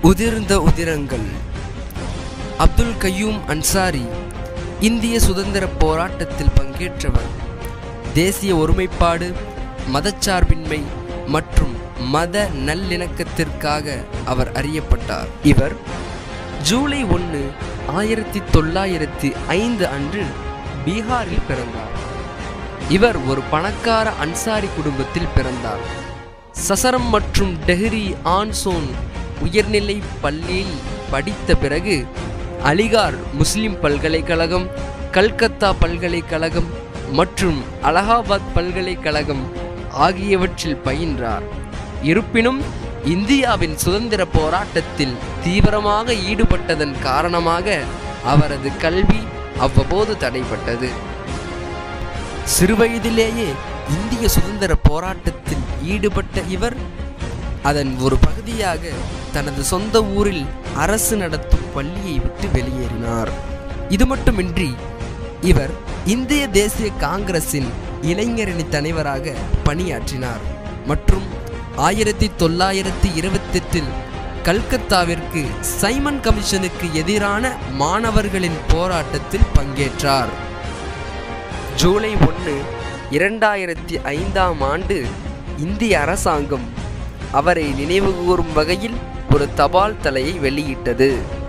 உதிர்ந்த உதிரங்கள் அப்துல் கய்யூம் அன்சாரி இந்திய சுதந்திர போராட்டத்தில் பங்கேற்றவர் தேசிய ஒருமைப்பாடு மதச்சார்பின்மை மற்றும் மத நல்லிணக்கத்திற்காக அவர் அறியப்பட்டார் இவர் ஜூலை ஒன்று ஆயிரத்தி தொள்ளாயிரத்தி ஐந்து அன்று பீகாரில் பிறந்தார் இவர் ஒரு பணக்கார அன்சாரி குடும்பத்தில் பிறந்தார் சசரம் மற்றும் டெஹ்ரி ஆன்சோன் உயர்நிலை பள்ளியில் படித்த பிறகு அலிகார் முஸ்லிம் பல்கலைக்கழகம் கல்கத்தா பல்கலைக்கழகம் மற்றும் அலகாபாத் பல்கலைக்கழகம் ஆகியவற்றில் பயின்றார் இருப்பினும் இந்தியாவின் சுதந்திர போராட்டத்தில் தீவிரமாக ஈடுபட்டதன் காரணமாக அவரது கல்வி அவ்வப்போது தடைப்பட்டது சிறுவயதிலேயே இந்திய சுதந்திர போராட்டத்தில் ஈடுபட்ட இவர் அதன் ஒரு பகுதியாக தனது சொந்த ஊரில் அரசு நடத்தும் பள்ளியை விட்டு வெளியேறினார் இது மட்டுமின்றி இவர் இந்திய தேசிய காங்கிரசின் இளைஞரணி தலைவராக பணியாற்றினார் மற்றும் ஆயிரத்தி தொள்ளாயிரத்தி இருபத்தெட்டில் கல்கத்தாவிற்கு சைமன் கமிஷனுக்கு எதிரான மாணவர்களின் போராட்டத்தில் பங்கேற்றார் ஜூலை ஒன்று இரண்டாயிரத்தி ஐந்தாம் ஆண்டு இந்திய அரசாங்கம் அவரை நினைவுகூரும் வகையில் ஒரு தபால் தலையை வெளியிட்டது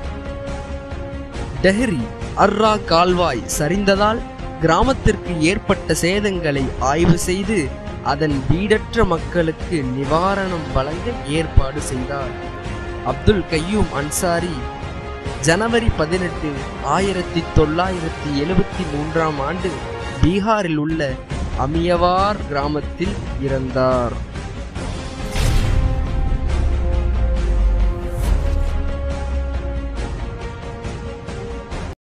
டெஹ்ரி அர்ரா கால்வாய் சரிந்ததால் கிராமத்திற்கு ஏற்பட்ட சேதங்களை ஆய்வு செய்து அதன் வீடற்ற மக்களுக்கு நிவாரணம் வழங்க ஏற்பாடு செய்தார் அப்துல் கையூம் அன்சாரி ஜனவரி பதினெட்டு ஆயிரத்தி தொள்ளாயிரத்தி எழுபத்தி மூன்றாம் ஆண்டு பீகாரில் உள்ள அமியவார் கிராமத்தில் இறந்தார்